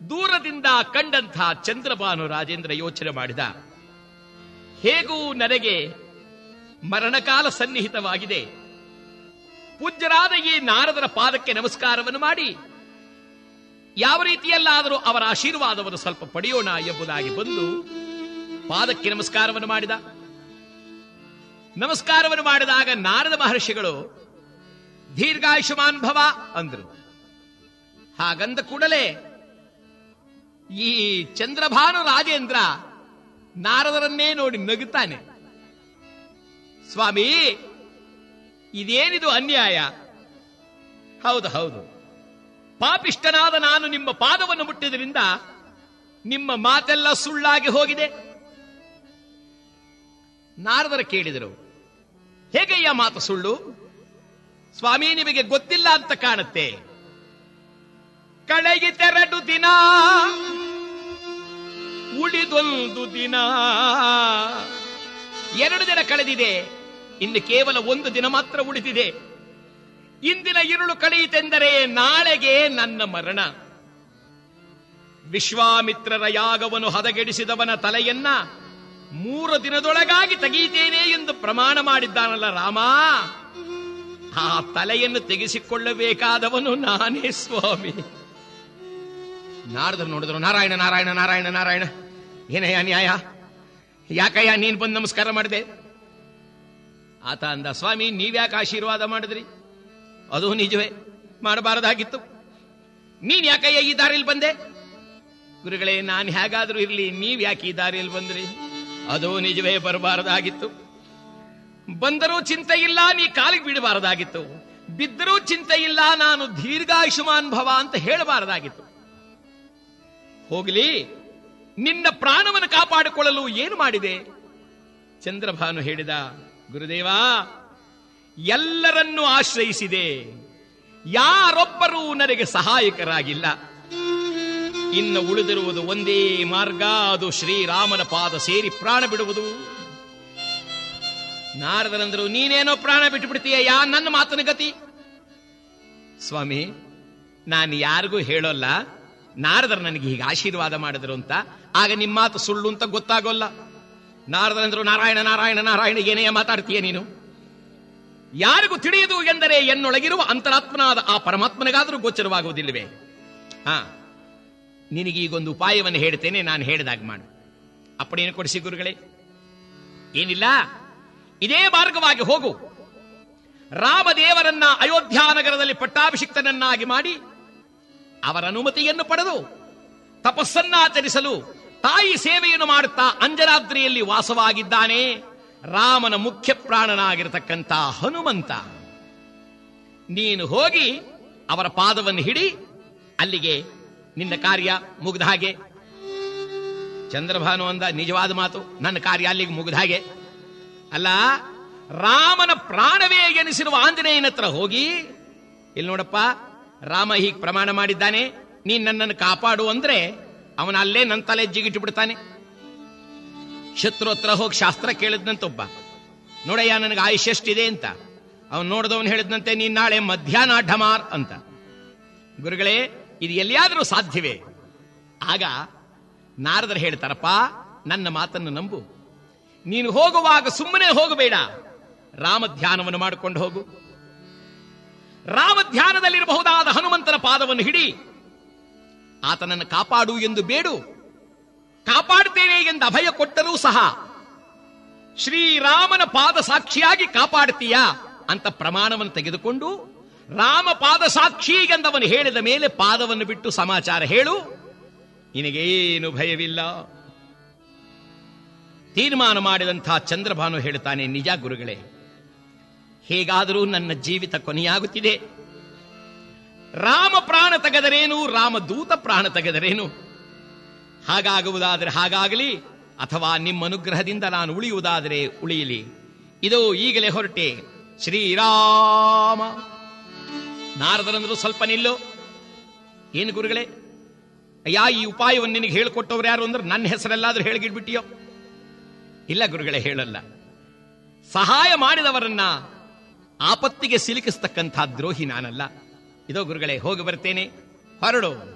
ದೂರದಿಂದ ಕಂಡಂಥ ಚಂದ್ರಭಾನು ರಾಜೇಂದ್ರ ಯೋಚನೆ ಮಾಡಿದ ಹೇಗೂ ನನಗೆ ಮರಣಕಾಲ ಸನ್ನಿಹಿತವಾಗಿದೆ ಪೂಜ್ಯರಾದ ಈ ನಾರದರ ಪಾದಕ್ಕೆ ನಮಸ್ಕಾರವನ್ನು ಮಾಡಿ ಯಾವ ರೀತಿಯಲ್ಲಾದರೂ ಅವರ ಆಶೀರ್ವಾದವನ್ನು ಸ್ವಲ್ಪ ಪಡೆಯೋಣ ಎಂಬುದಾಗಿ ಬಂದು ಪಾದಕ್ಕೆ ನಮಸ್ಕಾರವನ್ನು ಮಾಡಿದ ನಮಸ್ಕಾರವನ್ನು ಮಾಡಿದಾಗ ನಾರದ ಮಹರ್ಷಿಗಳು ದೀರ್ಘಾಯುಷ್ಮಾನ್ ಭವ ಅಂದ್ರು ಹಾಗಂದ ಕೂಡಲೇ ಈ ಚಂದ್ರಭಾನು ರಾಜೇಂದ್ರ ನಾರದರನ್ನೇ ನೋಡಿ ನಗುತ್ತಾನೆ ಸ್ವಾಮಿ ಇದೇನಿದು ಅನ್ಯಾಯ ಹೌದು ಹೌದು ಪಾಪಿಷ್ಟನಾದ ನಾನು ನಿಮ್ಮ ಪಾದವನ್ನು ಮುಟ್ಟಿದ್ರಿಂದ ನಿಮ್ಮ ಮಾತೆಲ್ಲ ಸುಳ್ಳಾಗಿ ಹೋಗಿದೆ ನಾರದರ ಕೇಳಿದರು ಹೇಗಯ್ಯ ಮಾತು ಸುಳ್ಳು ಸ್ವಾಮಿ ನಿಮಗೆ ಗೊತ್ತಿಲ್ಲ ಅಂತ ಕಾಣುತ್ತೆ ಕಳೆಯಿತೆರಡು ದಿನ ಉಳಿದೊಂದು ದಿನ ಎರಡು ದಿನ ಕಳೆದಿದೆ ಇನ್ನು ಕೇವಲ ಒಂದು ದಿನ ಮಾತ್ರ ಉಳಿದಿದೆ ಇಂದಿನ ഇരുಳು ಕಳೆಯಿತೆಂದರೆ ನಾಳೆಗೆ ನನ್ನ ಮರಣ ವಿಶ್ವಾಮಿತ್ರರ ಯಾಗವನ್ನು ಹದಗೆಡಿಸಿದವನ ತಲೆಯನ್ನ ಮೂರು ದಿನದೊಳಗಾಗಿ ತೆಗೆಯುತ್ತೇನೆ ಎಂದು ಪ್ರಮಾಣ ಮಾಡಿದ್ದಾನಲ್ಲ ರಾಮ ಆ ತಲೆಯನ್ನು ತೆಗೆಸಿಕೊಳ್ಳಬೇಕಾದವನು ನಾನೇ ಸ್ವಾಮಿ ನಾರದರು ನೋಡಿದ್ರು ನಾರಾಯಣ ನಾರಾಯಣ ನಾರಾಯಣ ನಾರಾಯಣ ಏನಯ್ಯ ನ್ಯಾಯ ಯಾಕಯ್ಯ ನೀನ್ ಬಂದು ನಮಸ್ಕಾರ ಮಾಡಿದೆ ಆತ ಅಂದ ಸ್ವಾಮಿ ನೀವ್ಯಾಕೆ ಆಶೀರ್ವಾದ ಮಾಡಿದ್ರಿ ಅದು ನಿಜವೇ ಮಾಡಬಾರದಾಗಿತ್ತು ನೀನ್ ಯಾಕಯ್ಯ ಈ ದಾರಿಯಲ್ಲಿ ಬಂದೆ ಗುರುಗಳೇ ನಾನು ಹೇಗಾದ್ರೂ ಇರ್ಲಿ ನೀವ್ ಯಾಕೆ ಈ ದಾರಿಯಲ್ಲಿ ಬಂದ್ರಿ ಅದು ನಿಜವೇ ಬರಬಾರದಾಗಿತ್ತು ಬಂದರೂ ಚಿಂತೆ ಇಲ್ಲ ನೀ ಕಾಲಿಗೆ ಬಿಡಬಾರದಾಗಿತ್ತು ಬಿದ್ದರೂ ಚಿಂತೆ ಇಲ್ಲ ನಾನು ದೀರ್ಘಾಯುಷ್ಮಾನ್ ಭವ ಅಂತ ಹೇಳಬಾರದಾಗಿತ್ತು ಹೋಗಲಿ ನಿನ್ನ ಪ್ರಾಣವನ್ನು ಕಾಪಾಡಿಕೊಳ್ಳಲು ಏನು ಮಾಡಿದೆ ಚಂದ್ರಭಾನು ಹೇಳಿದ ಗುರುದೇವ ಎಲ್ಲರನ್ನೂ ಆಶ್ರಯಿಸಿದೆ ಯಾರೊಬ್ಬರೂ ನನಗೆ ಸಹಾಯಕರಾಗಿಲ್ಲ ಇನ್ನು ಉಳಿದಿರುವುದು ಒಂದೇ ಮಾರ್ಗ ಅದು ಶ್ರೀರಾಮನ ಪಾದ ಸೇರಿ ಪ್ರಾಣ ಬಿಡುವುದು ನಾರದರಂದ್ರು ನೀನೇನೋ ಪ್ರಾಣ ಬಿಟ್ಟು ಬಿಡ್ತೀಯ ಯಾ ನನ್ನ ಮಾತನ ಗತಿ ಸ್ವಾಮಿ ನಾನು ಯಾರಿಗೂ ಹೇಳೋಲ್ಲ ನಾರದರು ನನಗೆ ಹೀಗೆ ಆಶೀರ್ವಾದ ಮಾಡಿದ್ರು ಅಂತ ಆಗ ನಿಮ್ಮ ಮಾತು ಸುಳ್ಳು ಅಂತ ಗೊತ್ತಾಗೋಲ್ಲ ನಾರದರಂದ್ರು ನಾರಾಯಣ ನಾರಾಯಣ ನಾರಾಯಣ ಏನೇ ಮಾತಾಡ್ತೀಯ ನೀನು ಯಾರಿಗೂ ತಿಳಿಯದು ಎಂದರೆ ಎನ್ನೊಳಗಿರುವ ಅಂತರಾತ್ಮನಾದ ಆ ಪರಮಾತ್ಮನಿಗಾದರೂ ಗೋಚರವಾಗುವುದಿಲ್ಲವೇ ಹಾ ನಿನಗೀಗೊಂದು ಉಪಾಯವನ್ನು ಹೇಳ್ತೇನೆ ನಾನು ಹೇಳಿದಾಗ ಮಾಡು ಅಪ್ಪಣೆಯನ್ನು ಕೊಡಿಸಿ ಗುರುಗಳೇ ಏನಿಲ್ಲ ಇದೇ ಮಾರ್ಗವಾಗಿ ಹೋಗು ರಾಮದೇವರನ್ನ ಅಯೋಧ್ಯ ನಗರದಲ್ಲಿ ಪಟ್ಟಾಭಿಷಿಕ್ತನನ್ನಾಗಿ ಮಾಡಿ ಅವರ ಅನುಮತಿಯನ್ನು ಪಡೆದು ತಪಸ್ಸನ್ನಾಚರಿಸಲು ತಾಯಿ ಸೇವೆಯನ್ನು ಮಾಡುತ್ತಾ ಅಂಜನಾದ್ರಿಯಲ್ಲಿ ವಾಸವಾಗಿದ್ದಾನೆ ರಾಮನ ಮುಖ್ಯ ಪ್ರಾಣನಾಗಿರತಕ್ಕಂಥ ಹನುಮಂತ ನೀನು ಹೋಗಿ ಅವರ ಪಾದವನ್ನು ಹಿಡಿ ಅಲ್ಲಿಗೆ ನಿನ್ನ ಕಾರ್ಯ ಮುಗ್ದ ಹಾಗೆ ಚಂದ್ರಭಾನು ಅಂದ ನಿಜವಾದ ಮಾತು ನನ್ನ ಕಾರ್ಯ ಅಲ್ಲಿಗೆ ಮುಗ್ದ ಹಾಗೆ ಅಲ್ಲ ರಾಮನ ಪ್ರಾಣವೇ ಎನಿಸಿರುವ ಆಂಜನೇಯನ ಹತ್ರ ಹೋಗಿ ಇಲ್ಲಿ ನೋಡಪ್ಪ ರಾಮ ಹೀಗೆ ಪ್ರಮಾಣ ಮಾಡಿದ್ದಾನೆ ನೀನ್ ನನ್ನನ್ನು ಕಾಪಾಡು ಅಂದ್ರೆ ಅವನ ಅಲ್ಲೇ ನನ್ನ ತಲೆ ಜಿಗಿಟ್ಟು ಬಿಡ್ತಾನೆ ಶತ್ರು ಹತ್ರ ಹೋಗಿ ಶಾಸ್ತ್ರ ಕೇಳಿದ್ನಂತೊಬ್ಬ ನೋಡಯ್ಯ ನನಗೆ ಆಯುಷ್ ಎಷ್ಟಿದೆ ಅಂತ ಅವನು ನೋಡಿದವನು ಹೇಳಿದ್ನಂತೆ ನೀನ್ ನಾಳೆ ಮಧ್ಯಾಹ್ನ ಢಮಾರ್ ಅಂತ ಗುರುಗಳೇ ಇದು ಎಲ್ಲಿಯಾದರೂ ಸಾಧ್ಯವೇ ಆಗ ನಾರದರು ಹೇಳ್ತಾರಪ್ಪ ನನ್ನ ಮಾತನ್ನು ನಂಬು ನೀನು ಹೋಗುವಾಗ ಸುಮ್ಮನೆ ಹೋಗಬೇಡ ರಾಮ ಧ್ಯಾನವನ್ನು ಮಾಡಿಕೊಂಡು ಹೋಗು ರಾಮ ಧ್ಯಾನದಲ್ಲಿರಬಹುದಾದ ಹನುಮಂತನ ಪಾದವನ್ನು ಹಿಡಿ ಆತನನ್ನು ಕಾಪಾಡು ಎಂದು ಬೇಡು ಕಾಪಾಡ್ತೇನೆ ಎಂದು ಅಭಯ ಕೊಟ್ಟರೂ ಸಹ ಶ್ರೀರಾಮನ ಪಾದ ಸಾಕ್ಷಿಯಾಗಿ ಕಾಪಾಡ್ತೀಯಾ ಅಂತ ಪ್ರಮಾಣವನ್ನು ತೆಗೆದುಕೊಂಡು ರಾಮ ಪಾದ ಸಾಕ್ಷಿ ಎಂದವನು ಹೇಳಿದ ಮೇಲೆ ಪಾದವನ್ನು ಬಿಟ್ಟು ಸಮಾಚಾರ ಹೇಳು ನಿನಗೇನು ಭಯವಿಲ್ಲ ತೀರ್ಮಾನ ಮಾಡಿದಂಥ ಚಂದ್ರಭಾನು ಹೇಳ್ತಾನೆ ನಿಜ ಗುರುಗಳೇ ಹೇಗಾದರೂ ನನ್ನ ಜೀವಿತ ಕೊನೆಯಾಗುತ್ತಿದೆ ರಾಮ ಪ್ರಾಣ ತೆಗೆದರೇನು ರಾಮ ದೂತ ಪ್ರಾಣ ತೆಗೆದರೇನು ಹಾಗಾಗುವುದಾದರೆ ಹಾಗಾಗಲಿ ಅಥವಾ ನಿಮ್ಮ ಅನುಗ್ರಹದಿಂದ ನಾನು ಉಳಿಯುವುದಾದರೆ ಉಳಿಯಲಿ ಇದು ಈಗಲೇ ಹೊರಟೆ ಶ್ರೀರಾಮ ನಾರದರಂದ್ರು ಸ್ವಲ್ಪ ನಿಲ್ಲು ಏನು ಗುರುಗಳೇ ಅಯ್ಯ ಈ ಉಪಾಯವನ್ನು ನಿನಗೆ ಹೇಳಿಕೊಟ್ಟವ್ರು ಯಾರು ಅಂದ್ರೆ ನನ್ನ ಹೆಸರೆಲ್ಲಾದ್ರೂ ಹೇಳಿಗಿಡ್ಬಿಟ್ಟಿಯೋ ಇಲ್ಲ ಗುರುಗಳೇ ಹೇಳಲ್ಲ ಸಹಾಯ ಮಾಡಿದವರನ್ನ ಆಪತ್ತಿಗೆ ಸಿಲುಕಿಸ್ತಕ್ಕಂಥ ದ್ರೋಹಿ ನಾನಲ್ಲ ಇದೋ ಗುರುಗಳೇ ಹೋಗಿ ಬರ್ತೇನೆ ಹೊರಡು